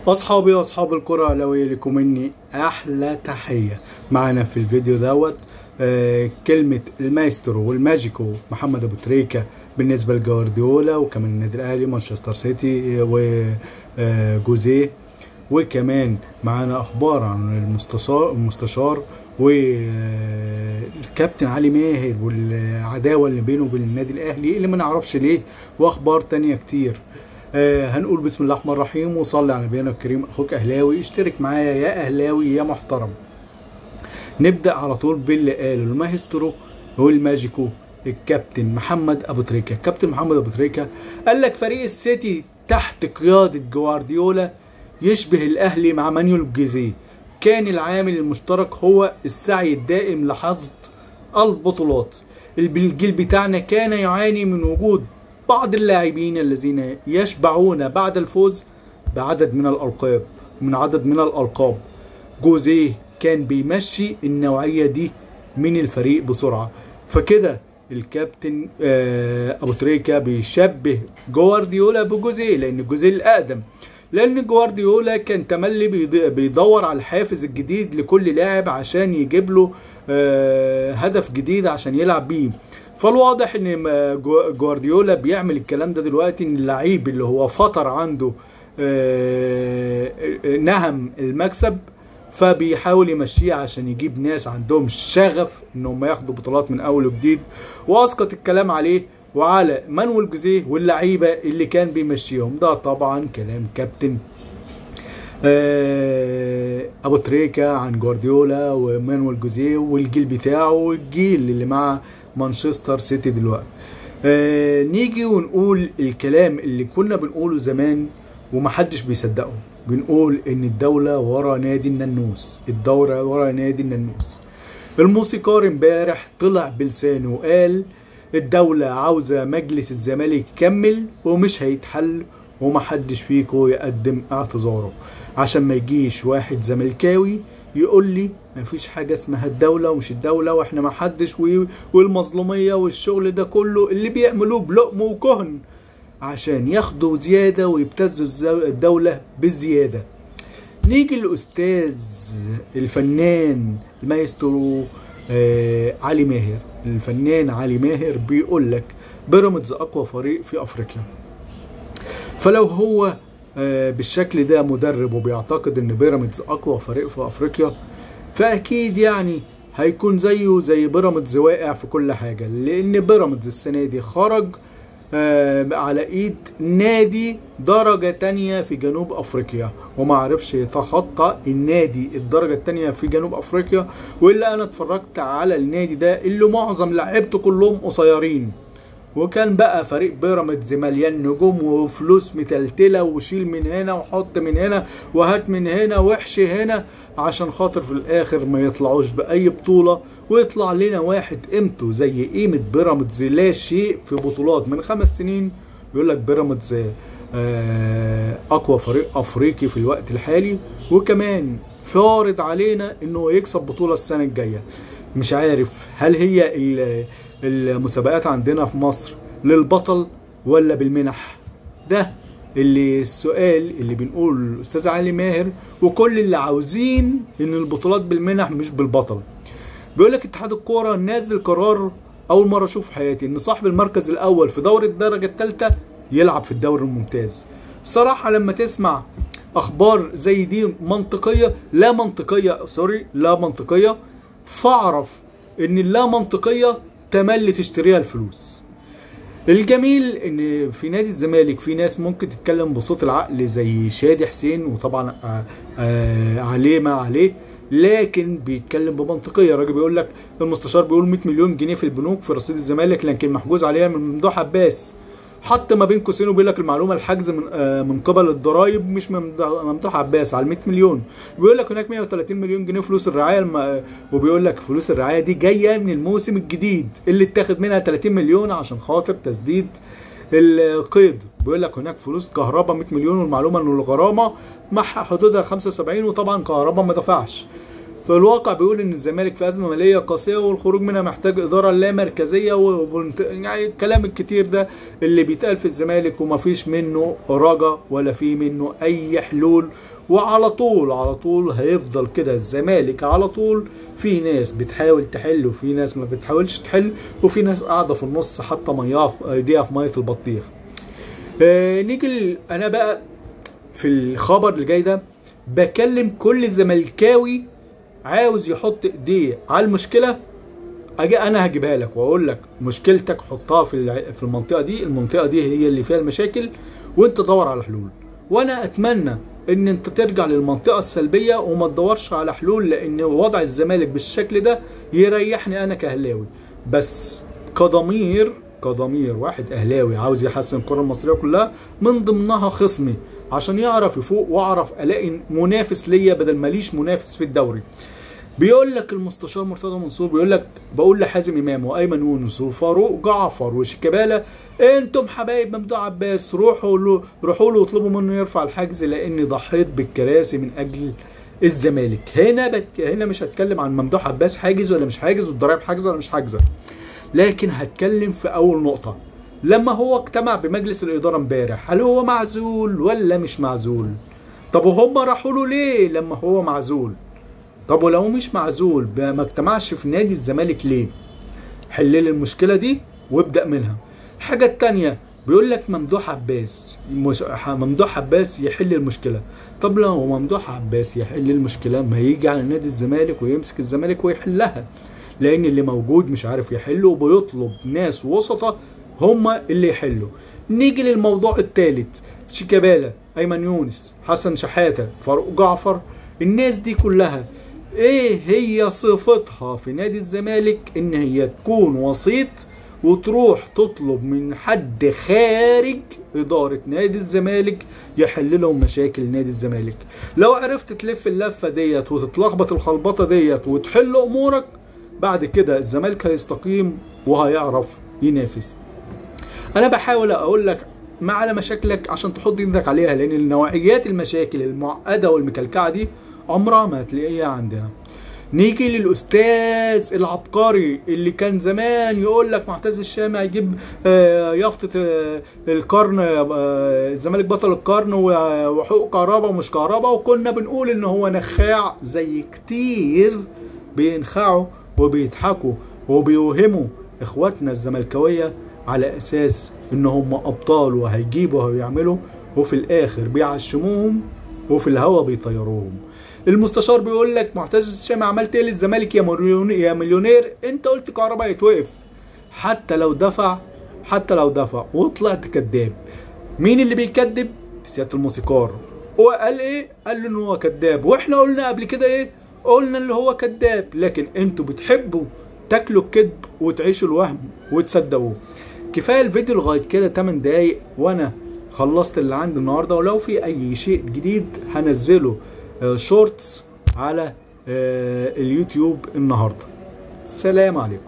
اصحابي واصحاب الكرة اهلاوية لكم مني احلى تحية معنا في الفيديو دوت آه كلمة المايسترو والماجيكو محمد ابو تريكة بالنسبة لجوارديولا وكمان النادي الاهلي مانشستر سيتي وجوزيه وكمان معانا اخبار عن المستشار المستشار والكابتن علي ماهر والعداوه اللي بينه وبين النادي الاهلي اللي ما نعرفش ليه واخبار تانية كتير آه هنقول بسم الله الرحمن الرحيم وصلي على نبينا الكريم اخوك اهلاوي اشترك معايا يا اهلاوي يا محترم نبدا على طول باللي قاله الماهسترو والماجيكو الكابتن محمد ابو تريكه الكابتن محمد ابو تريكه قال لك فريق السيتي تحت قياده جوارديولا يشبه الاهلي مع مانيول الجيزيه كان العامل المشترك هو السعي الدائم لحصد البطولات الجيل بتاعنا كان يعاني من وجود بعض اللاعبين الذين يشبعون بعد الفوز بعدد من الألقاب من عدد من الألقاب جوزيه كان بيمشي النوعية دي من الفريق بسرعة فكده الكابتن أبو تريكة بيشبه جوارديولا بجوزيه لأن جوزيه الأقدم لان جوارديولا كان تملي بيدور على الحافز الجديد لكل لاعب عشان يجيب له هدف جديد عشان يلعب بيه فالواضح ان جوارديولا بيعمل الكلام ده دلوقتي ان اللعيب اللي هو فطر عنده نهم المكسب فبيحاول يمشيه عشان يجيب ناس عندهم شغف انهم ياخدوا بطولات من اول وجديد واسقط الكلام عليه وعلى مانويل جوزيه واللعيبه اللي كان بيمشيهم ده طبعا كلام كابتن ابو تريكا عن جوارديولا ومانويل جوزيه والجيل بتاعه والجيل اللي مع مانشستر سيتي دلوقتي نيجي ونقول الكلام اللي كنا بنقوله زمان ومحدش بيصدقه بنقول ان الدوله ورا نادي الننوس الدوره ورا نادي الننوس الموسيقار امبارح طلع بلسانه وقال الدولة عاوزة مجلس الزمالك يكمل ومش هيتحل ومحدش فيكو يقدم اعتذاره عشان ما يجيش واحد زملكاوي يقول لي مفيش حاجة اسمها الدولة ومش الدولة واحنا محدش والمظلومية والشغل ده كله اللي بيعملوه بلقم وكهن عشان ياخدوا زيادة ويبتزوا الدولة بالزيادة نيجي الأستاذ الفنان المايسترو آه علي ماهر الفنان علي ماهر بيقول لك بيراميدز اقوى فريق في افريقيا فلو هو آه بالشكل ده مدرب وبيعتقد ان بيراميدز اقوى فريق في افريقيا فاكيد يعني هيكون زيه زي بيراميدز واقع في كل حاجه لان بيراميدز السنه دي خرج آه على ايد نادي درجة تانية في جنوب افريقيا وما عرفش يتخطى النادي الدرجة التانية في جنوب افريقيا واللي انا اتفرجت على النادي ده اللي معظم لعيبته كلهم قصيرين وكان بقى فريق بيراميدز مليان نجوم وفلوس متلتلة وشيل من هنا وحط من هنا وهات من هنا وحشي هنا عشان خاطر في الاخر ما يطلعوش باي بطولة ويطلع لنا واحد قيمته زي قيمة بيراميدز لا شيء في بطولات من خمس سنين يقول لك بيراميدز اقوى فريق افريقي في الوقت الحالي وكمان فارض علينا انه يكسب بطولة السنة الجاية مش عارف هل هي المسابقات عندنا في مصر للبطل ولا بالمنح ده اللي السؤال اللي بنقول الاستاذ علي ماهر وكل اللي عاوزين ان البطولات بالمنح مش بالبطل بيقول لك اتحاد الكوره نازل قرار اول مره اشوف في حياتي ان صاحب المركز الاول في دوري الدرجه الثالثه يلعب في الدوري الممتاز صراحه لما تسمع اخبار زي دي منطقيه لا منطقيه سوري لا منطقيه فاعرف ان اللا منطقيه تملي تشتريها الفلوس الجميل ان في نادي الزمالك في ناس ممكن تتكلم بصوت العقل زي شادي حسين وطبعا آآ آآ عليه ما عليه لكن بيتكلم بمنطقيه الراجل بيقول لك المستشار بيقول 100 مليون جنيه في البنوك في رصيد الزمالك لكن محجوز عليها من ممدوح عباس حط ما بين قوسين وبيقول لك المعلومه الحجز من آه من قبل الضرايب مش ممدوح عباس على 100 مليون بيقول لك هناك 130 مليون جنيه فلوس الرعايه الم... وبيقول لك فلوس الرعايه دي جايه من الموسم الجديد اللي اتاخد منها 30 مليون عشان خاطر تسديد القيد بيقول لك هناك فلوس كهرباء 100 مليون والمعلومه ان الغرامه مع حدودها 75 وطبعا كهرباء ما دفعش في الواقع بيقول ان الزمالك في ازمه ماليه قاسيه والخروج منها محتاج اداره لا مركزيه و... يعني الكلام الكتير ده اللي بيتقال في الزمالك ومفيش منه رجا ولا في منه اي حلول وعلى طول على طول هيفضل كده الزمالك على طول في ناس بتحاول تحل وفي ناس ما بتحاولش تحل وفي ناس قاعده في النص حاطه مياه في ايديها في ميه البطيخ آه نيجي انا بقى في الخبر اللي جاي ده بكلم كل زملكاوي عاوز يحط ايديه على المشكله اجي انا هجيبها لك واقول لك مشكلتك حطها في في المنطقه دي المنطقه دي هي اللي فيها المشاكل وانت دور على حلول وانا اتمنى ان انت ترجع للمنطقه السلبيه وما تدورش على حلول لان وضع الزمالك بالشكل ده يريحني انا كاهلاوي بس كضمير كضمير واحد اهلاوي عاوز يحسن الكره المصريه كلها من ضمنها خصمي عشان يعرف يفوق واعرف الاقي منافس ليا بدل ماليش منافس في الدوري بيقول لك المستشار مرتضى منصور بيقول لك بقول لحازم امام وايمن يونس وفاروق جعفر وشيكابالا انتم حبايب ممدوح عباس روحوا له روحوا له واطلبوا منه يرفع الحجز لاني ضحيت بالكراسي من اجل الزمالك هنا بك هنا مش هتكلم عن ممدوح عباس حاجز ولا مش حاجز والضرايب حاجزه ولا مش حاجزه لكن هتكلم في اول نقطه لما هو اجتمع بمجلس الاداره امبارح هل هو معزول ولا مش معزول طب وهم راحوا له ليه لما هو معزول طب ولو مش معزول ما اجتمعش في نادي الزمالك ليه حل لي المشكله دي وابدا منها الحاجه التانية بيقول لك ممدوح عباس مش ممدوح عباس يحل المشكله طب لو ممدوح عباس يحل المشكله ما يجي على نادي الزمالك ويمسك الزمالك ويحلها لان اللي موجود مش عارف يحله وبيطلب ناس وسطة هما اللي يحلوا نيجي للموضوع الثالث شيكابالا ايمن يونس حسن شحاته فاروق جعفر الناس دي كلها ايه هي صفتها في نادي الزمالك ان هي تكون وسيط وتروح تطلب من حد خارج إدارة نادي الزمالك يحل لهم مشاكل نادي الزمالك لو عرفت تلف اللفة ديت وتتلخبط الخلبطة ديت وتحل أمورك بعد كده الزمالك هيستقيم وهيعرف ينافس أنا بحاول أقول لك ما على مشاكلك عشان تحط ايدك عليها لأن نوعيات المشاكل المعقدة والمكلكعة دي عمرها ما هتلاقيها عندنا نيجي للاستاذ العبقري اللي كان زمان يقول لك معتز الشامي هيجيب يافطه القرن الزمالك بطل القرن وحقوق كهرباء ومش كهرباء وكنا بنقول ان هو نخاع زي كتير بينخعوا وبيضحكوا وبيوهموا اخواتنا الزملكاويه على اساس ان هم ابطال وهيجيبوا وهيعملوا وفي الاخر بيعشموهم وفي الهوا بيطيروهم المستشار بيقول لك معتز الشامي عملت ايه للزمالك يا مليونير يا مليونير انت قلت كهرباء يتوقف حتى لو دفع حتى لو دفع وطلعت كذاب مين اللي بيكذب سياده الموسيقار هو قال ايه قال له ان هو كذاب واحنا قلنا قبل كده ايه قلنا اللي هو كذاب لكن انتوا بتحبوا تاكلوا الكذب وتعيشوا الوهم وتصدقوه كفايه الفيديو لغايه كده 8 دقايق وانا خلصت اللي عندي النهارده ولو في اي شيء جديد هنزله شورتس على اليوتيوب النهارده سلام عليكم